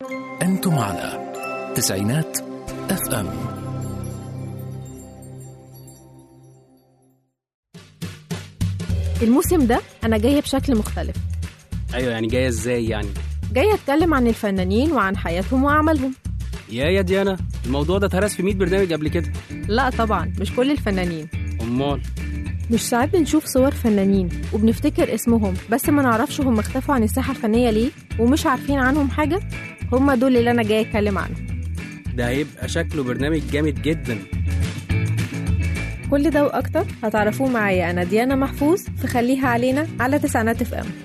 أنتم على تسعينات اف ام الموسم ده أنا جاية بشكل مختلف ايوه يعني جايه ازاي يعني جاية أتكلم عن الفنانين وعن حياتهم وأعمالهم يا يا ديانا الموضوع ده اتهرس في 100 برنامج قبل كده لا طبعا مش كل الفنانين امال مش ساعات بنشوف صور فنانين وبنفتكر اسمهم بس ما نعرفش هم اختفوا عن الساحة الفنية ليه ومش عارفين عنهم حاجة هم دول اللي أنا جاية أتكلم عنهم ده هيبقى شكله برنامج جامد جدا كل ده وأكتر هتعرفوه معايا أنا ديانا محفوظ في خليها علينا على تسعينات اف ام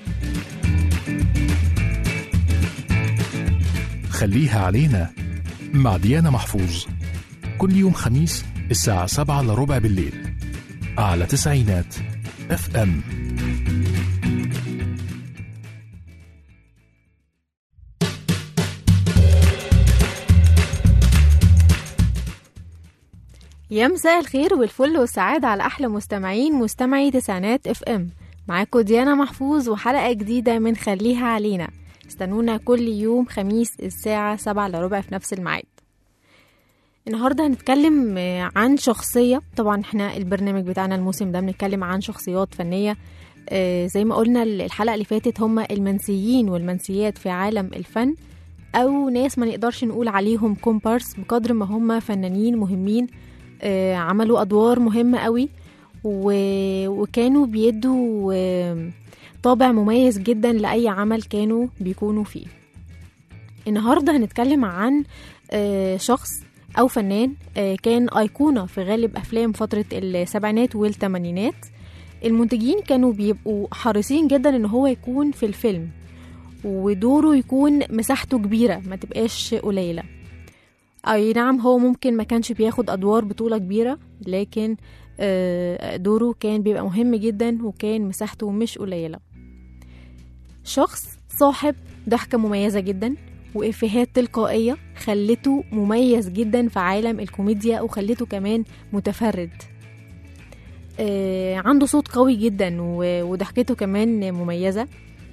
خليها علينا مع ديانا محفوظ كل يوم خميس الساعة سبعة إلا ربع بالليل على تسعينات اف ام يا مساء الخير والفل والسعادة على أحلى مستمعين مستمعي تسعينات اف ام معاكم ديانا محفوظ وحلقة جديدة من خليها علينا استنونا كل يوم خميس الساعة سبعة إلا ربع في نفس الميعاد النهاردة هنتكلم آه، عن شخصية طبعا احنا البرنامج بتاعنا الموسم ده بنتكلم عن شخصيات فنية آه، زي ما قلنا الحلقة اللي فاتت هم المنسيين والمنسيات في عالم الفن أو ناس ما نقدرش نقول عليهم كومبارس بقدر ما هم فنانين مهمين آه، عملوا أدوار مهمة قوي و- وكانوا بيدوا آه، طابع مميز جدا لأي عمل كانوا بيكونوا فيه النهاردة هنتكلم عن آه، شخص أو فنان آه، كان أيقونة في غالب أفلام فترة السبعينات والثمانينات المنتجين كانوا بيبقوا حريصين جدا إن هو يكون في الفيلم ودوره يكون مساحته كبيرة ما تبقاش قليلة أي نعم هو ممكن ما كانش بياخد أدوار بطولة كبيرة لكن آه، دوره كان بيبقى مهم جدا وكان مساحته مش قليلة شخص صاحب ضحكة مميزة جدا وإفيهات تلقائية خلته مميز جدا في عالم الكوميديا وخلته كمان متفرد آه، عنده صوت قوي جدا و- وضحكته كمان مميزة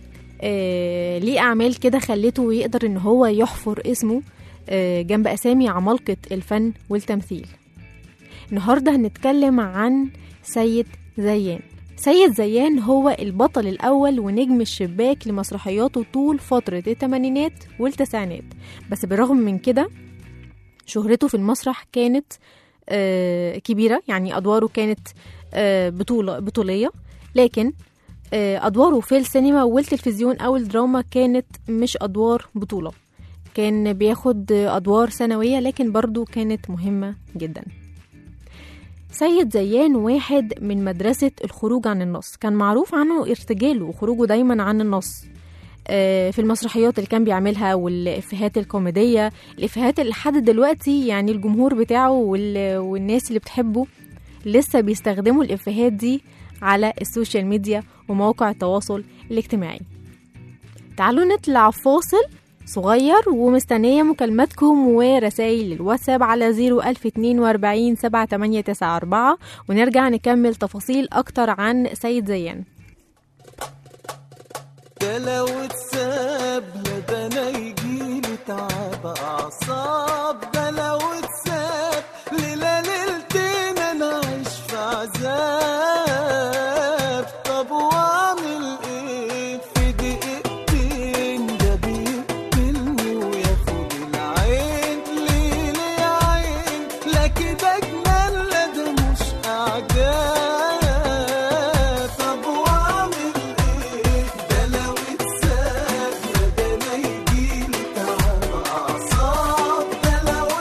آه، ليه أعمال كده خلته يقدر إن هو يحفر اسمه آه، جنب أسامي عمالقة الفن والتمثيل النهاردة هنتكلم عن سيد زيان سيد زيان هو البطل الأول ونجم الشباك لمسرحياته طول فترة الثمانينات والتسعينات بس بالرغم من كده شهرته في المسرح كانت آه، كبيرة يعني أدواره كانت آه، بطولة بطولية لكن آه، أدواره في السينما والتلفزيون أو الدراما كانت مش أدوار بطولة كان بياخد أدوار سنوية لكن برضو كانت مهمة جدا سيد زيان واحد من مدرسة الخروج عن النص كان معروف عنه ارتجاله وخروجه دايما عن النص آه، في المسرحيات اللي كان بيعملها والإفيهات الكوميدية الإفيهات اللي لحد دلوقتي يعني الجمهور بتاعه وال- والناس اللي بتحبه لسه بيستخدموا الإفيهات دي على السوشيال ميديا ومواقع التواصل الاجتماعي تعالوا نطلع فاصل صغير ومستنية مكالماتكم ورسائل الواتساب على 01042 7894 ونرجع نكمل تفاصيل أكتر عن سيد زيان ده لو اتساب لا ده انا يجيلي تعب اعصاب ده لو اتساب ليلة ليلتين انا عايش في عذاب طب واعمل ايه في دقيقتين ده بيقتلني وياخد العين ليه ليه يا عين لا كده جنان لا ده مش اعجاب طب واعمل ايه ده لو اتساب لا ده انا يجيلي تعب اعصاب ده لو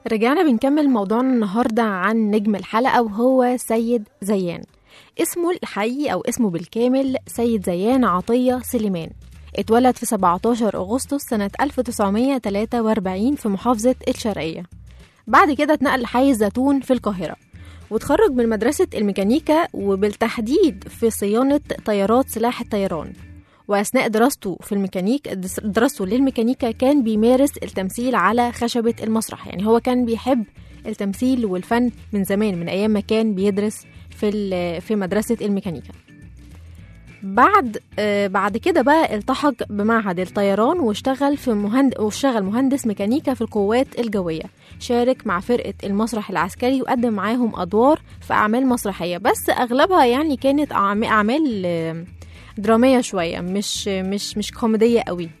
رجعنا بنكمل موضوعنا النهاردة عن نجم الحلقة وهو سيد زيان اسمه الحقيقي أو اسمه بالكامل سيد زيان عطية سليمان اتولد في 17 أغسطس سنة 1943 في محافظة الشرقية بعد كده اتنقل لحي الزيتون في القاهرة وتخرج من مدرسة الميكانيكا وبالتحديد في صيانة طيارات سلاح الطيران وأثناء دراسته في الميكانيك دراسته للميكانيكا كان بيمارس التمثيل على خشبة المسرح يعني هو كان بيحب التمثيل والفن من زمان من أيام ما كان بيدرس في ال- في مدرسة الميكانيكا بعد آه، بعد كده بقى التحق بمعهد الطيران واشتغل في مهند... واشتغل مهندس ميكانيكا في القوات الجوية شارك مع فرقة المسرح العسكري وقدم معاهم أدوار في أعمال مسرحية بس أغلبها يعني كانت أعم- أعمال آه، درامية شوية مش مش مش كوميدية قوي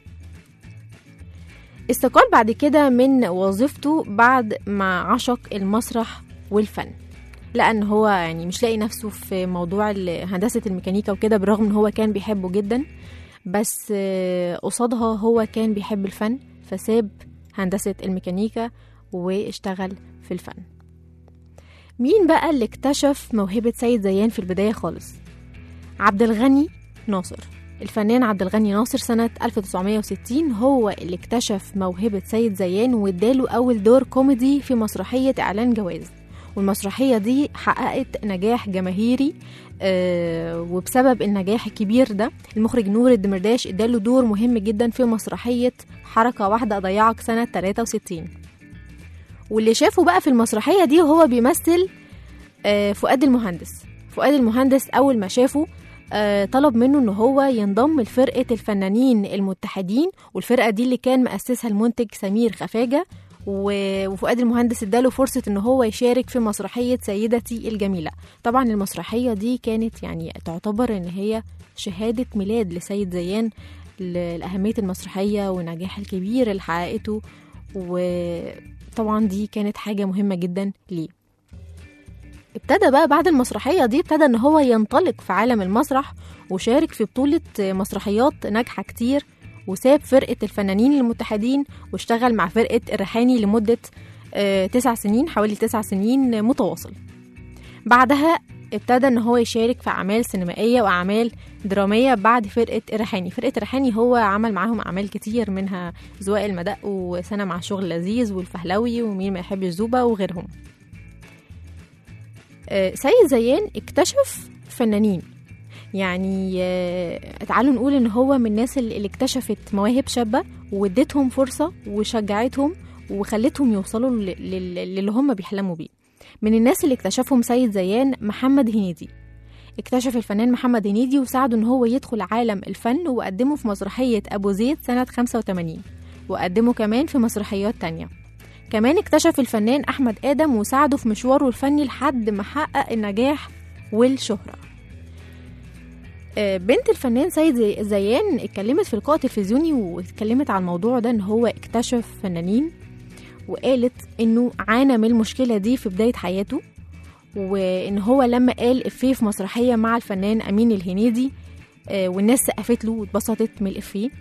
استقال بعد كده من وظيفته بعد ما عشق المسرح والفن لأن هو يعني مش لاقي نفسه في موضوع ال- هندسة الميكانيكا وكده بالرغم ان هو كان بيحبه جدا بس آه، قصادها هو كان بيحب الفن فساب هندسة الميكانيكا واشتغل في الفن مين بقى اللي اكتشف موهبة سيد زيان في البداية خالص عبد الغني ناصر الفنان عبد الغني ناصر سنة 1960 هو اللي اكتشف موهبة سيد زيان واداله أول دور كوميدي في مسرحية إعلان جواز والمسرحية دي حققت نجاح جماهيري آه وبسبب النجاح الكبير ده المخرج نور الدمرداش اداله دور مهم جدا في مسرحية حركة واحدة أضيعك سنة 63 واللي شافه بقى في المسرحية دي وهو بيمثل آه فؤاد المهندس فؤاد المهندس أول ما شافه آه، طلب منه ان هو ينضم لفرقة الفنانين المتحدين والفرقة دي اللي كان مؤسسها المنتج سمير خفاجة و- وفؤاد المهندس اداله فرصة ان هو يشارك في مسرحية سيدتي الجميلة طبعا المسرحية دي كانت يعني تعتبر ان هي شهادة ميلاد لسيد زيان ل- لأهمية المسرحية والنجاح الكبير اللي حققته وطبعا دي كانت حاجة مهمة جدا ليه ابتدى بقى بعد المسرحية دي ابتدى ان هو ينطلق في عالم المسرح وشارك في بطولة مسرحيات ناجحة كتير وساب فرقة الفنانين المتحدين واشتغل مع فرقة الريحاني لمدة آه، تسع سنين حوالي تسع سنين متواصل بعدها ابتدى ان هو يشارك في اعمال سينمائيه واعمال دراميه بعد فرقه الريحاني فرقه الريحاني هو عمل معاهم اعمال كتير منها زواق المدق وسنه مع شغل لذيذ والفهلوي ومين ما يحب الزوبه وغيرهم آه، سيد زيان اكتشف فنانين يعني آه، تعالوا نقول ان هو من الناس اللي اللي اكتشفت مواهب شابه واديتهم فرصه وشجعتهم وخلتهم يوصلوا لل- لل- للي هم بيحلموا بيه من الناس اللي اكتشفهم سيد زيان محمد هنيدي اكتشف الفنان محمد هنيدي وساعده ان هو يدخل عالم الفن وقدمه في مسرحية أبو زيد سنة 85 وقدمه كمان في مسرحيات تانية كمان اكتشف الفنان أحمد آدم وساعده في مشواره الفني لحد ما حقق النجاح والشهرة آه، بنت الفنان سيد زي- زيان اتكلمت في لقاء تلفزيوني واتكلمت عن الموضوع ده ان هو اكتشف فنانين وقالت انه عانى من المشكله دي في بدايه حياته وان هو لما قال افيه في مسرحيه مع الفنان امين الهنيدي آه، والناس سقفت له واتبسطت من الافيه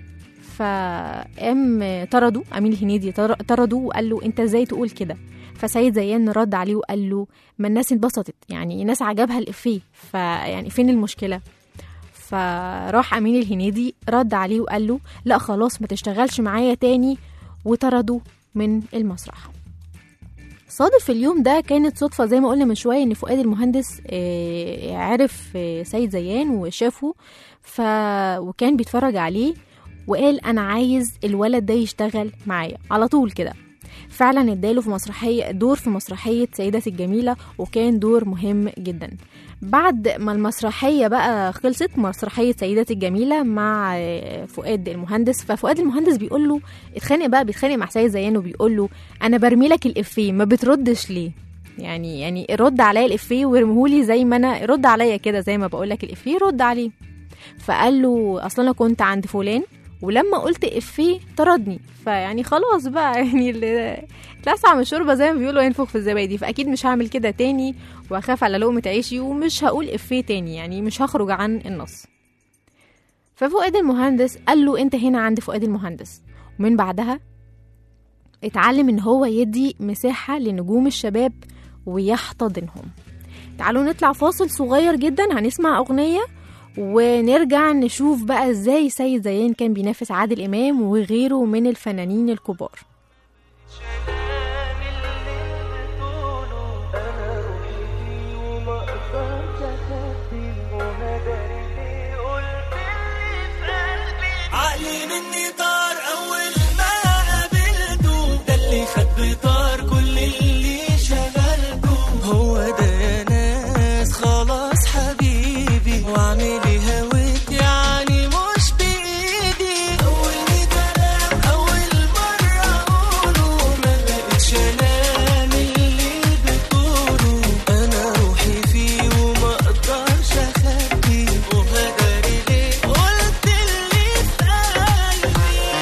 فقام طردوا امين الهنيدي طر- طرده وقال له انت ازاي تقول كده فسيد زيان رد عليه وقال له ما الناس اتبسطت يعني الناس عجبها الافيه فيعني فين المشكله فراح امين الهنيدي رد عليه وقال له لا خلاص ما تشتغلش معايا تاني وطرده من المسرح صادف في اليوم ده كانت صدفة زي ما قلنا من شوية إن فؤاد المهندس آه، عرف آه، سيد زيان وشافه ف... وكان بيتفرج عليه وقال أنا عايز الولد ده يشتغل معايا على طول كده فعلا اداله في مسرحية دور في مسرحية سيدتي الجميلة وكان دور مهم جدا بعد ما المسرحية بقى خلصت مسرحية سيدتي الجميلة مع آه، فؤاد المهندس ففؤاد المهندس بيقول له اتخانق بقى بيتخانق مع سيد زيان وبيقول له انا برمي لك الافيه ما بتردش ليه يعني يعني رد عليا الافيه وارمهولي زي ما انا رد عليا كده زي ما بقول لك الافيه رد عليه فقال له اصلا انا كنت عند فلان ولما قلت افيه طردني فيعني خلاص بقى يعني اللي اتلسع من الشوربه زي ما بيقولوا ينفخ في الزبادي فاكيد مش هعمل كده تاني واخاف على لقمه عيشي ومش هقول افيه تاني يعني مش هخرج عن النص ففؤاد المهندس قال له انت هنا عند فؤاد المهندس ومن بعدها اتعلم ان هو يدي مساحة لنجوم الشباب ويحتضنهم تعالوا نطلع فاصل صغير جدا هنسمع اغنية ونرجع نشوف بقى ازاي سيد زيان كان بينافس عادل امام وغيره من الفنانين الكبار عقلي مني طار اول ما قابلته ده اللي خد بطار كل اللي شغلته هو ده يا ناس خلاص حبيبي واعملي هويت يعني مش بايدي اول كلام اول مره اقوله ما بقتش انام اللي بتقوله انا روحي فيه وما اقدرش اخبيه وهداري ليه قلت اللي في قلبي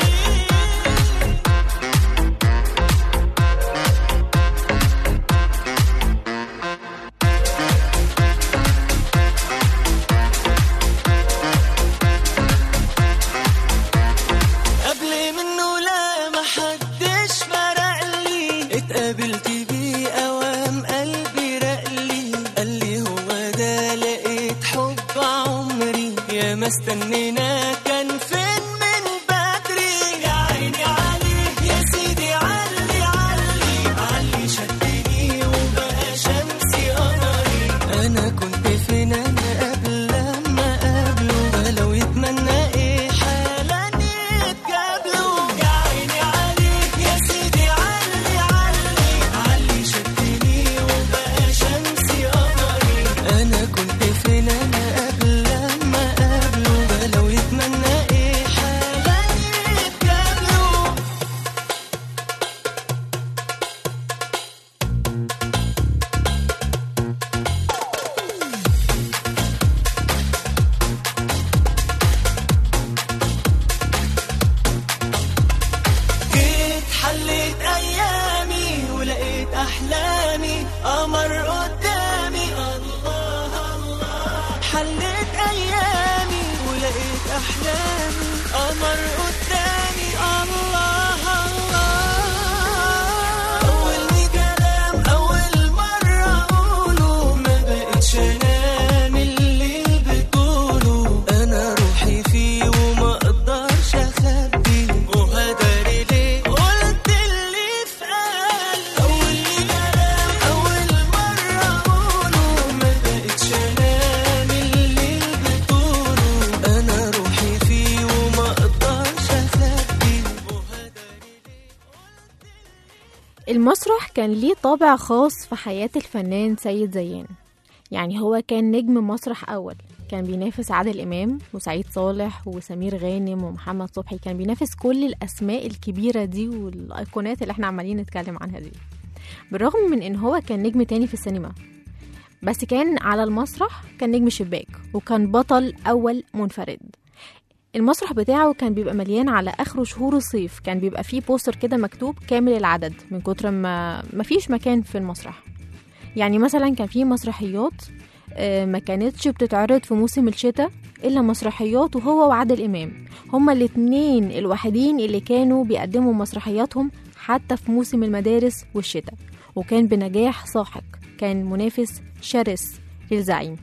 قبل منه لا محدش فرق لي اتقابلت بيه اوام قلبي رقلي قال لي هو ده لقيت حب عمري يا ما استنينا كان فين من بدري يا عيني عليه يا سيدي علي علي علي شدني وبقى شمسي قمري انا كنت فين انا قبل لما قابله لو يتمنى ايه حالا يتقابلوا يا عيني عليك يا سيدي علي علي علي شدني وبقى شمسي قمري انا كنت فين انا قبل لما قابله لو يتمنى ايه حالا يتقابلوا جيت حليت ايامي ولقيت احلامي قمر قدامي الله الله حليت ايامي ولقيت احلامي قمر قدامي الله الله اول كلام اول مره اقوله ما بقتش انام اللي بتقوله انا روحي فيه وما اقدرش اخبيه وهداري ليه قلت اللي في قلبي اول كلام اول مره اقوله ما بقتش انام اللي بتقوله انا روحي فيه وما اقدرش اخبيه وهداري المسرح كان ليه طابع خاص في حياة الفنان سيد زيان يعني هو كان نجم مسرح أول كان بينافس عادل إمام وسعيد صالح وسمير غانم ومحمد صبحي كان بينافس كل الأسماء الكبيرة دي والأيقونات اللي احنا عمالين نتكلم عنها دي بالرغم من إن هو كان نجم تاني في السينما بس كان على المسرح كان نجم شباك وكان بطل أول منفرد المسرح بتاعه كان بيبقى مليان على اخره شهور الصيف كان بيبقى فيه بوستر كده مكتوب كامل العدد من كتر ما مفيش مكان في المسرح يعني مثلا كان في مسرحيات آه، ما كانتش بتتعرض في موسم الشتاء الا مسرحيات وهو وعادل امام هما الاتنين الوحيدين اللي كانوا بيقدموا مسرحياتهم حتى في موسم المدارس والشتاء وكان بنجاح ساحق كان منافس شرس للزعيم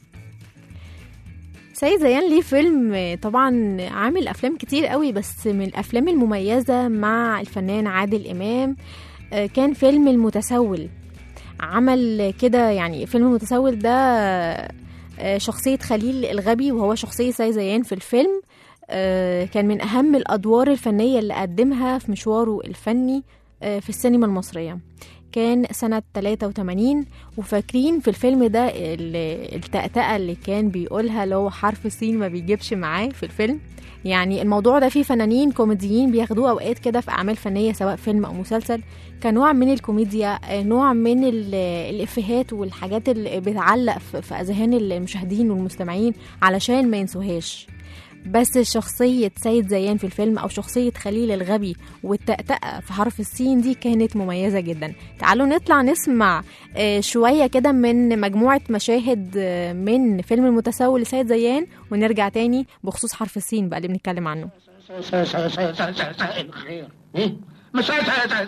سيد زيان ليه فيلم آه، طبعا عامل افلام كتير قوي بس من الافلام المميزه مع الفنان عادل امام آه، كان فيلم المتسول عمل كده يعني فيلم المتسول ده آه، شخصيه خليل الغبي وهو شخصيه سيد زيان في الفيلم آه، كان من اهم الادوار الفنيه اللي قدمها في مشواره الفني آه، في السينما المصريه كان سنة 83 وفاكرين في الفيلم ده ال- التأتأة اللي كان بيقولها اللي هو حرف السين ما بيجيبش معاه في الفيلم يعني الموضوع ده فيه فنانين كوميديين بياخدوه أوقات كده في أعمال فنية سواء فيلم أو مسلسل كنوع من الكوميديا آه، نوع من ال- الإفيهات والحاجات اللي بتعلق في في أذهان المشاهدين والمستمعين علشان ما ينسوهاش بس شخصية سيد زيان في الفيلم أو شخصية خليل الغبي والتأتأة في حرف السين دي كانت مميزة جدا تعالوا نطلع نسمع آه، شوية كده من مجموعة مشاهد آه، من فيلم المتسول لسيد زيان ونرجع تاني بخصوص حرف السين بقى اللي بنتكلم عنه مساء الخير إيه؟ مساء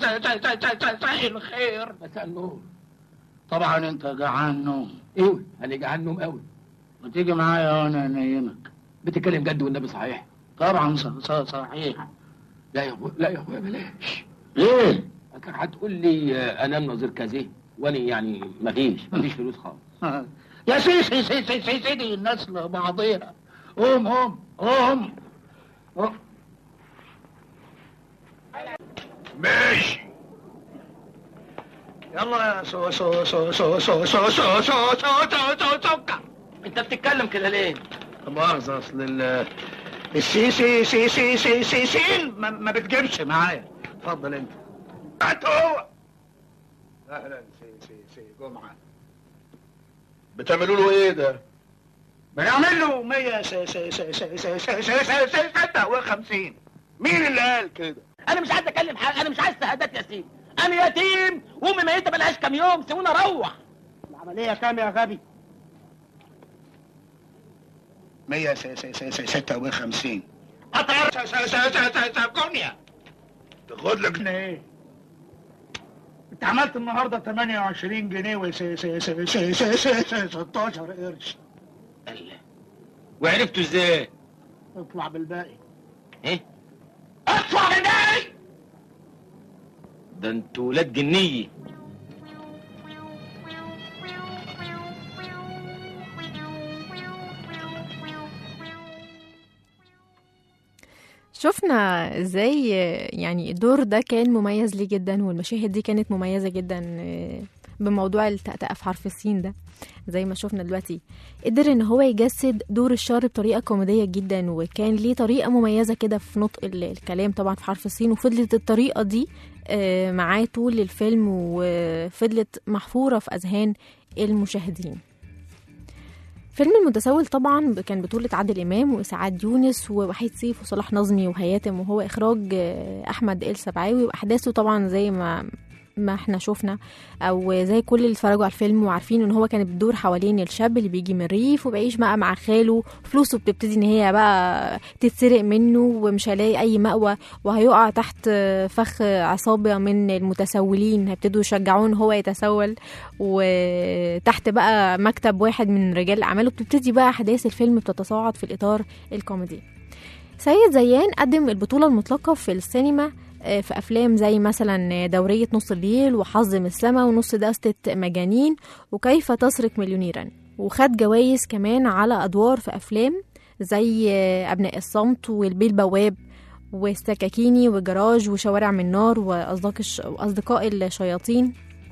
الخير مساء النور طبعا انت جعان نوم ايوه انا جعان نوم قوي ما تيجي معايا وانا انيمك بتتكلم جد والنبي صحيح طبعا ص- ص- صحيح لا يا اخويا لا يا اخويا بلاش ايه كان هتقول لي آه، انام نظير كذا وانا يعني مفيش مفيش فلوس خالص يا سيدي سيدي سيدي سيدي الناس لبعضيها قوم قوم قوم قوم. ماشي يلا يا سو سو سو سو سو سو سو سو سو سو سو سكر انت بتتكلم كده ليه؟ مؤاخذة اصل ال السي سي سي سي سي سي سين ما, ما بتجيبش معايا اتفضل انت هات هو اهلا سي سي سي جمعة بتعملوا له ايه ده؟ بنعمل له 100 سي سي سي سي سي سي سي سي سي 56 مين اللي قال كده؟ انا مش عايز اتكلم حاجه انا مش عايز شهادات يا سيدي انا يتيم وامي ميته بلهاش كام يوم سيبوني اروح العملية كام يا غبي؟ 100 سي سي سي سي 56 قطر سي سي سي سي سي سي كونيا تاخد لك جنيه ايه؟ انت عملت النهارده 28 جنيه و سي سي سي سي سي سي سي 16 قرش وعرفتوا ازاي؟ اطلع بالباقي ايه؟ اطلع بالباقي ده انتوا ولاد جنيه شفنا ازاي يعني الدور ده كان مميز ليه جدا والمشاهد دي كانت مميزة جدا آه، بموضوع التأتأة في حرف السين ده زي ما شفنا دلوقتي قدر ان هو يجسد دور الشر بطريقة كوميدية جدا وكان ليه طريقة مميزة كده في نطق ال- الكلام طبعا في حرف السين وفضلت الطريقة دي آه، معاه طول الفيلم وفضلت محفورة في أذهان المشاهدين فيلم المتسول طبعا كان بطولة عادل إمام وإسعاد يونس ووحيد سيف وصلاح نظمي وهياتم وهو إخراج آه، أحمد السبعاوي وأحداثه طبعا زي ما ما احنا شفنا او زي كل اللي اتفرجوا على الفيلم وعارفين ان هو كانت بتدور حوالين الشاب اللي بيجي من الريف وبيعيش بقى مع خاله فلوسه بتبتدي ان هي بقى تتسرق منه ومش هيلاقي اي مأوى وهيقع تحت فخ عصابة من المتسولين هيبتدوا يشجعوه ان هو يتسول وتحت بقى مكتب واحد من رجال اعماله بتبتدي بقى احداث الفيلم بتتصاعد في الاطار الكوميدي سيد زيان قدم البطولة المطلقة في السينما آه، في أفلام زي مثلا دورية نص الليل وحظ من السما ونص دستة مجانين وكيف تسرق مليونيرا وخد جوائز كمان على أدوار في أفلام زي آه، أبناء الصمت والبيه البواب والسكاكيني وجراج وشوارع من نار وأصدقاء الش... وأصدقاء الشياطين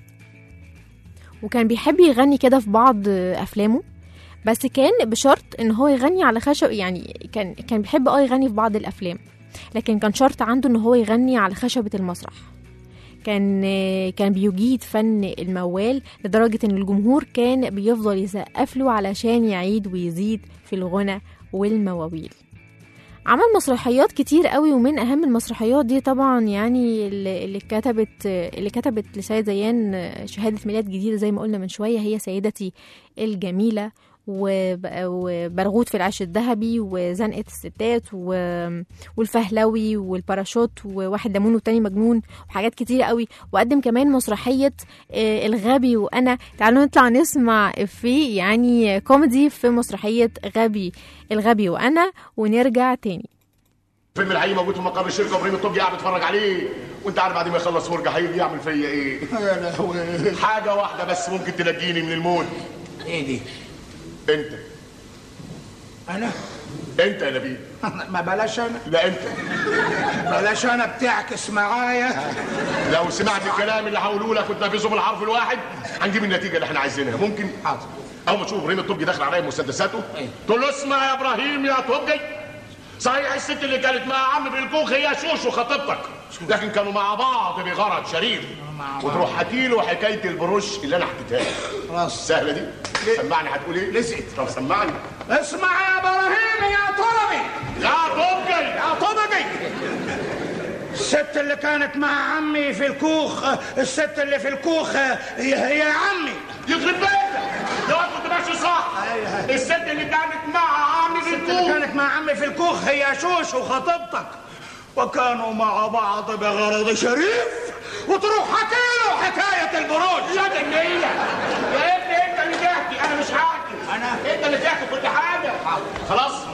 وكان بيحب يغني كده في بعض آه، أفلامه بس كان بشرط ان هو يغني على خشب يعني كان كان بيحب اه يغني في بعض الافلام لكن كان شرط عنده ان هو يغني على خشبة المسرح كان كان بيجيد فن الموال لدرجة ان الجمهور كان بيفضل يسقف له علشان يعيد ويزيد في الغنى والمواويل عمل مسرحيات كتير قوي ومن اهم المسرحيات دي طبعا يعني اللي اللي كتبت اللي كتبت لسيد زيان شهاده ميلاد جديده زي ما قلنا من شويه هي سيدتي الجميله وب- وبرغوت في العش الذهبي وزنقة الستات و- والفهلوي والباراشوت وواحد ليمون والتاني مجنون وحاجات كتير قوي وقدم كمان مسرحية آه، الغبي وأنا تعالوا نطلع نسمع في يعني كوميدي في مسرحية غبي الغبي وأنا ونرجع تاني فيلم الحقيقي موجود في مقر الشركه وابراهيم الطبي قاعد بيتفرج عليه وانت عارف بعد ما يخلص فرجه هيجي يعمل فيا ايه؟ يا لهوي حاجه واحده بس ممكن تنجيني من الموت ايه دي؟ انت انا انت يا نبيل ما بلاش انا لا انت بلاش انا بتعكس معايا لو سمعت الكلام اللي هقوله لك وتنفذه بالحرف الواحد هنجيب النتيجه اللي احنا عايزينها ممكن حاضر اول ما تشوف ابراهيم الطبي داخل عليا بمسدساته تقول له اسمع يا ابراهيم يا طبي صحيح الست اللي كانت مع عم في الكوخ هي شوشو خطيبتك لكن كانوا مع بعض بغرض شريف وتروح حكي له حكايه البروش اللي انا حكيتها لك خلاص سهله دي سمعني هتقول ايه لزقت. طب سمعني اسمع يا ابراهيم يا طلبي يا طبي يا طبقي الست اللي كانت مع عمي في الكوخ الست اللي في الكوخ هي هي عمي يخرب بيتك يا واد كنت ماشي صح الست اللي كانت مع عمي في الست اللي الكوخ كانت مع عمي في الكوخ هي شوشو خطيبتك وكانوا مع بعض بغرض شريف وتروح حكي له حكاية البروج يا جنية يا ابني انت اللي تحكي انا مش حاكي انا انت اللي تحكي كل حاجة خلاص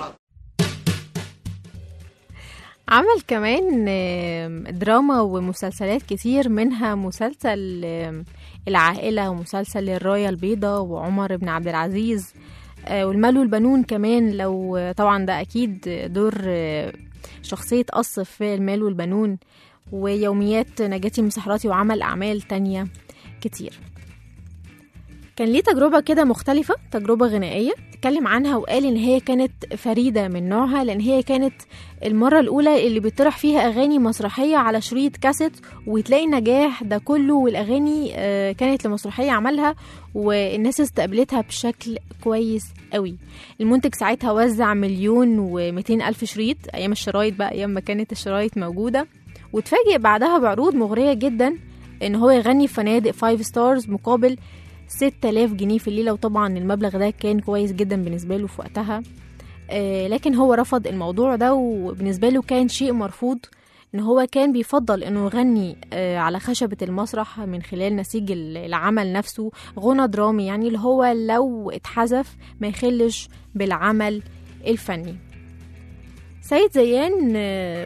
عمل كمان آم، دراما ومسلسلات كتير منها مسلسل آم، العائلة ومسلسل الراية البيضاء وعمر بن عبد العزيز آه، والمال والبنون كمان لو طبعا ده أكيد دور آه، شخصية قص في المال والبنون ويوميات نجاتي مسحراتي وعمل أعمال تانية كتير كان ليه تجربة كده مختلفة تجربة غنائية اتكلم عنها وقال إن هي كانت فريدة من نوعها لأن هي كانت المرة الأولى اللي بيطرح فيها أغاني مسرحية على شريط كاسيت وتلاقي النجاح ده كله والأغاني آه، كانت لمسرحية عملها والناس استقبلتها بشكل كويس قوي المنتج ساعتها وزع مليون ومئتين ألف شريط أيام الشرايط بقى أيام ما كانت الشرايط موجودة وتفاجئ بعدها بعروض مغرية جدا إن هو يغني في فنادق فايف ستارز مقابل 6000 جنيه في الليلة وطبعا المبلغ ده كان كويس جدا بالنسبة له في وقتها آه، لكن هو رفض الموضوع ده وبالنسبة له كان شيء مرفوض ان هو كان بيفضل انه يغني آه، على خشبة المسرح من خلال نسيج ال- العمل نفسه غنى درامي يعني اللي هو لو اتحذف ما يخلش بالعمل الفني سيد زيان آه،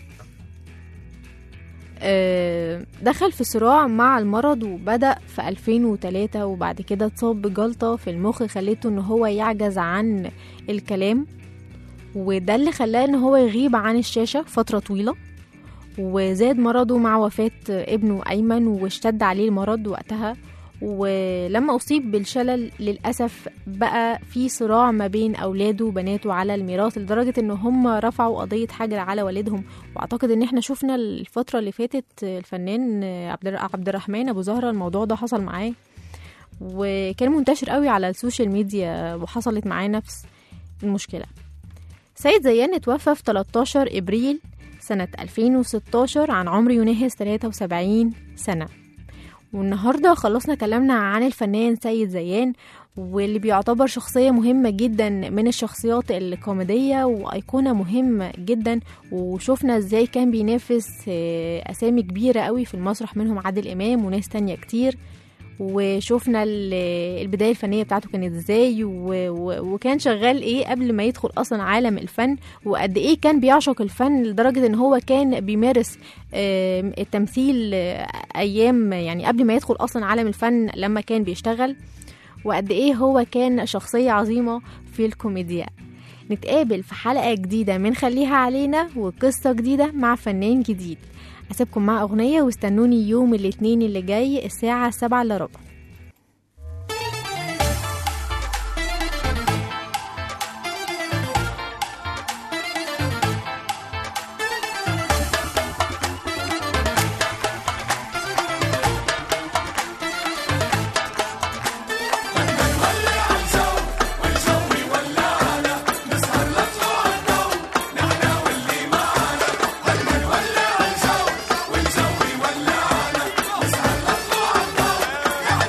آه، دخل في صراع مع المرض وبدأ في 2003 وبعد كده اتصاب بجلطة في المخ خليته ان هو يعجز عن الكلام وده اللي خلاه ان هو يغيب عن الشاشة فترة طويلة وزاد مرضه مع وفاة ابنه أيمن واشتد عليه المرض وقتها ولما أصيب بالشلل للأسف بقى في صراع ما بين أولاده وبناته على الميراث لدرجة إن هم رفعوا قضية حجر على والدهم وأعتقد إن إحنا شفنا الفترة اللي فاتت الفنان عبد الر- عبد الرحمن أبو زهرة الموضوع ده حصل معاه وكان منتشر قوي على السوشيال ميديا وحصلت معاه نفس المشكلة سيد زيان اتوفى في 13 إبريل سنة 2016 عن عمر يناهز 73 سنة والنهاردة خلصنا كلامنا عن الفنان سيد زيان واللي بيعتبر شخصية مهمة جدا من الشخصيات الكوميدية وأيقونة مهمة جدا وشفنا ازاي كان بينافس آه، أسامي كبيرة قوي في المسرح منهم عادل إمام وناس تانية كتير وشوفنا ال- البداية الفنية بتاعته كانت ازاي و- و- وكان شغال ايه قبل ما يدخل اصلا عالم الفن وقد ايه كان بيعشق الفن لدرجة ان هو كان بيمارس آم، التمثيل آه، ايام يعني قبل ما يدخل اصلا عالم الفن لما كان بيشتغل وقد ايه هو كان شخصية عظيمة في الكوميديا نتقابل في حلقة جديدة من خليها علينا وقصة جديدة مع فنان جديد أسيبكم مع أغنية واستنوني يوم الاثنين اللي جاي الساعة سبعة إلا ربع والجو ولعنا نسهر نطلع الضو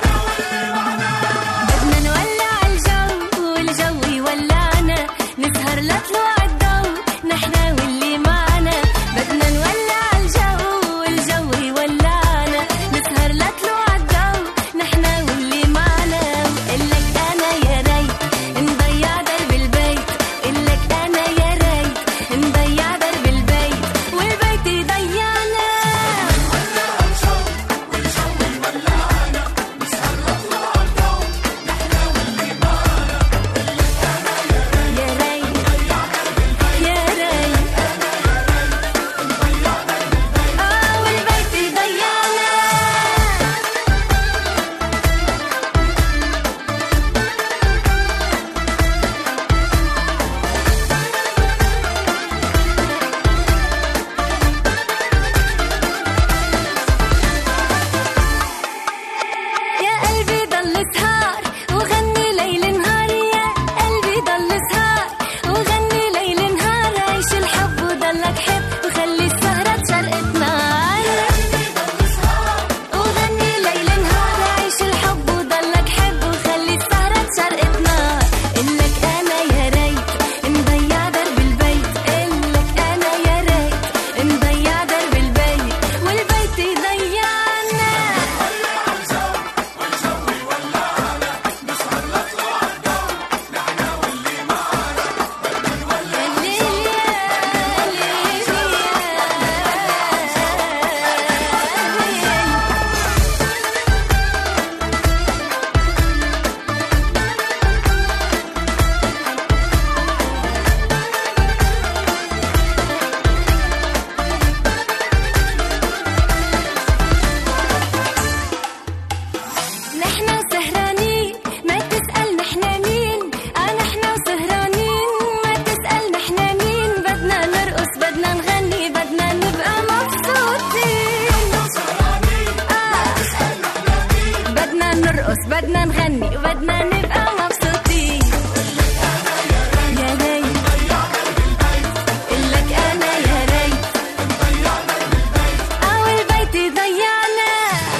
احنا سهرانين ما تسألنا احنا مين انا احنا وسهرانين ما تسألنا احنا مين بدنا نرقص بدنا نغني بدنا نبقى مبسوطين آه. بدنا نرقص بدنا نغني بدنا نبقى مبسوطين يا ريت قلك انا يا ريت او البيت ضيعنا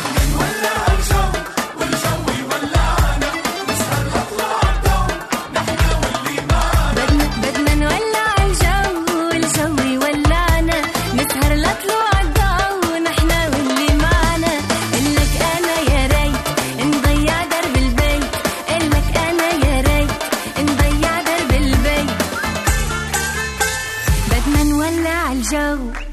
بدنا بدنا نولع الجو والجو يولعنا نسهر لطلوع الضو ونحن واللي معنا قلك انا يا ريت نضيع درب البيت قلك انا يا ريت نضيع درب البيت بدنا نولع الجو